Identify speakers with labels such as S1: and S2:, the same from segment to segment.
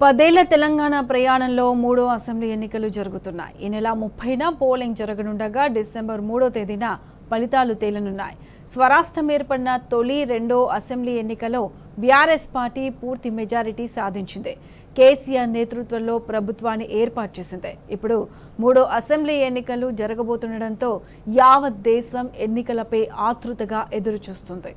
S1: పదేళ్ల తెలంగాణ ప్రయాణంలో మూడో అసెంబ్లీ ఎన్నికలు జరుగుతున్నాయి ఈ నెల ముప్పైన పోలింగ్ జరగనుండగా డిసెంబర్ మూడో తేదీన ఫలితాలు తేలనున్నాయి స్వరాష్ట్రం ఏర్పడిన తొలి రెండో అసెంబ్లీ ఎన్నికలో బీఆర్ఎస్ పార్టీ పూర్తి మెజారిటీ సాధించింది కేసీఆర్ నేతృత్వంలో ప్రభుత్వాన్ని ఏర్పాటు చేసింది ఇప్పుడు మూడో అసెంబ్లీ ఎన్నికలు జరగబోతుండటంతో యావత్ దేశం ఎన్నికలపై ఆతృతగా ఎదురుచూస్తుంది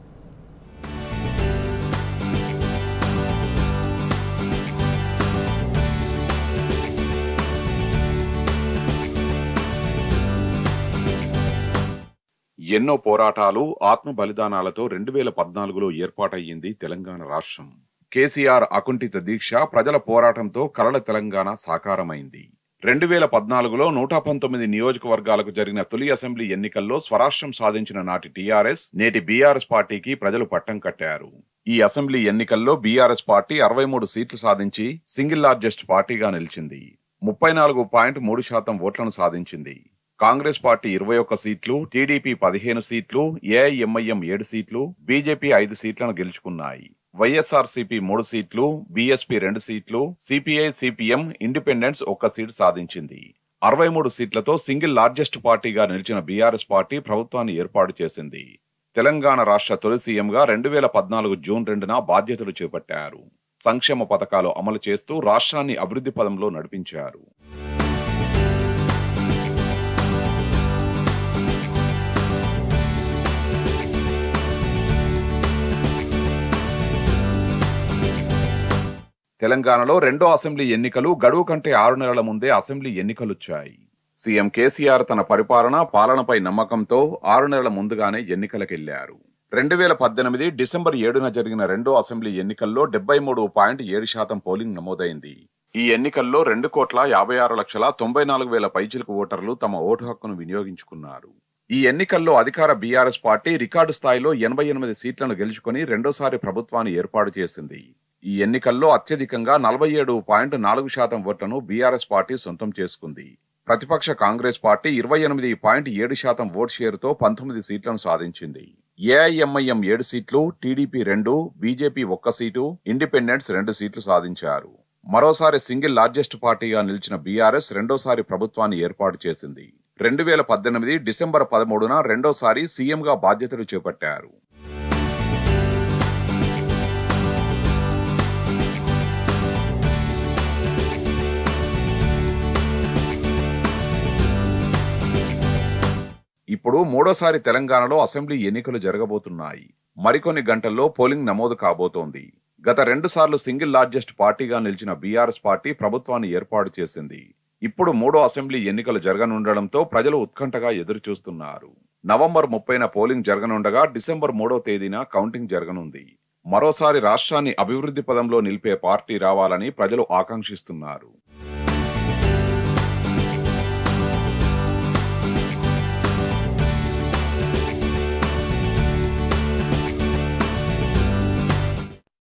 S2: ఎన్నో పోరాటాలు ఆత్మ బలిదానాలతో రెండు వేల పద్నాలుగులో ఏర్పాటయ్యింది తెలంగాణ రాష్ట్రం కేసీఆర్ అకుంఠిత దీక్ష ప్రజల పోరాటంతో కలల తెలంగాణ సాకారమైంది రెండు వేల పద్నాలుగులో నూట పంతొమ్మిది నియోజకవర్గాలకు జరిగిన తొలి అసెంబ్లీ ఎన్నికల్లో స్వరాష్ట్రం సాధించిన నాటి టీఆర్ఎస్ నేటి బీఆర్ఎస్ పార్టీకి ప్రజలు పట్టం కట్టారు ఈ అసెంబ్లీ ఎన్నికల్లో బీఆర్ఎస్ పార్టీ అరవై మూడు సీట్లు సాధించి సింగిల్ లార్జెస్ట్ పార్టీగా నిలిచింది ముప్పై నాలుగు పాయింట్ మూడు శాతం ఓట్లను సాధించింది కాంగ్రెస్ పార్టీ ఇరవై ఒక్క సీట్లు టీడీపీ పదిహేను సీట్లు ఏఐఎంఐఎం ఏడు సీట్లు బీజేపీ ఐదు సీట్లను గెలుచుకున్నాయి వైఎస్ఆర్సీపీ మూడు సీట్లు బీఎస్పీ రెండు సీట్లు సిపిఐ సిపిఎం ఇండిపెండెన్స్ ఒక్క సీటు సాధించింది అరవై మూడు సీట్లతో సింగిల్ లార్జెస్ట్ పార్టీగా నిలిచిన బీఆర్ఎస్ పార్టీ ప్రభుత్వాన్ని ఏర్పాటు చేసింది తెలంగాణ రాష్ట్ర తొలి సీఎంగా రెండు వేల పద్నాలుగు జూన్ రెండున బాధ్యతలు చేపట్టారు సంక్షేమ పథకాలు అమలు చేస్తూ రాష్ట్రాన్ని అభివృద్ధి పదంలో నడిపించారు తెలంగాణలో రెండో అసెంబ్లీ ఎన్నికలు గడువు కంటే ఆరు నెలల ముందే అసెంబ్లీ ఎన్నికలొచ్చాయి సీఎం కేసీఆర్ తన పరిపాలన పాలనపై నమ్మకంతో ఆరు నెలల ముందుగానే ఎన్నికలకెళ్లారు రెండు వేల పద్దెనిమిది డిసెంబర్ ఏడున జరిగిన రెండో అసెంబ్లీ ఎన్నికల్లో డెబ్బై మూడు పాయింట్ ఏడు శాతం పోలింగ్ నమోదైంది ఈ ఎన్నికల్లో రెండు కోట్ల యాభై ఆరు లక్షల తొంభై నాలుగు వేల పైచిలకు ఓటర్లు తమ ఓటు హక్కును వినియోగించుకున్నారు ఈ ఎన్నికల్లో అధికార బీఆర్ఎస్ పార్టీ రికార్డు స్థాయిలో ఎనభై ఎనిమిది సీట్లను గెలుచుకుని రెండోసారి ప్రభుత్వాన్ని ఏర్పాటు చేసింది ఈ ఎన్నికల్లో అత్యధికంగా నలభై ఏడు పాయింట్ నాలుగు శాతం ఓట్లను బీఆర్ఎస్ పార్టీ సొంతం చేసుకుంది ప్రతిపక్ష కాంగ్రెస్ పార్టీ ఇరవై ఎనిమిది పాయింట్ ఏడు శాతం ఓట్ షేరుతో పంతొమ్మిది సీట్లను సాధించింది ఏఐఎంఐఎం ఏడు సీట్లు టీడీపీ రెండు బీజేపీ ఒక్క సీటు ఇండిపెండెంట్స్ రెండు సీట్లు సాధించారు మరోసారి సింగిల్ లార్జెస్ట్ పార్టీగా నిలిచిన బీఆర్ఎస్ రెండోసారి ప్రభుత్వాన్ని ఏర్పాటు చేసింది రెండు వేల పద్దెనిమిది డిసెంబర్ పదమూడున రెండోసారి సీఎంగా బాధ్యతలు చేపట్టారు ఇప్పుడు మూడోసారి తెలంగాణలో అసెంబ్లీ ఎన్నికలు జరగబోతున్నాయి మరికొన్ని గంటల్లో పోలింగ్ నమోదు కాబోతోంది గత రెండు సార్లు సింగిల్ లార్జెస్ట్ పార్టీగా నిలిచిన బీఆర్ఎస్ పార్టీ ప్రభుత్వాన్ని ఏర్పాటు చేసింది ఇప్పుడు మూడో అసెంబ్లీ ఎన్నికలు జరగనుండడంతో ప్రజలు ఉత్కంఠగా ఎదురు చూస్తున్నారు నవంబర్ ముప్పైన పోలింగ్ జరగనుండగా డిసెంబర్ మూడో తేదీన కౌంటింగ్ జరగనుంది మరోసారి రాష్ట్రాన్ని అభివృద్ధి పదంలో నిలిపే పార్టీ రావాలని ప్రజలు ఆకాంక్షిస్తున్నారు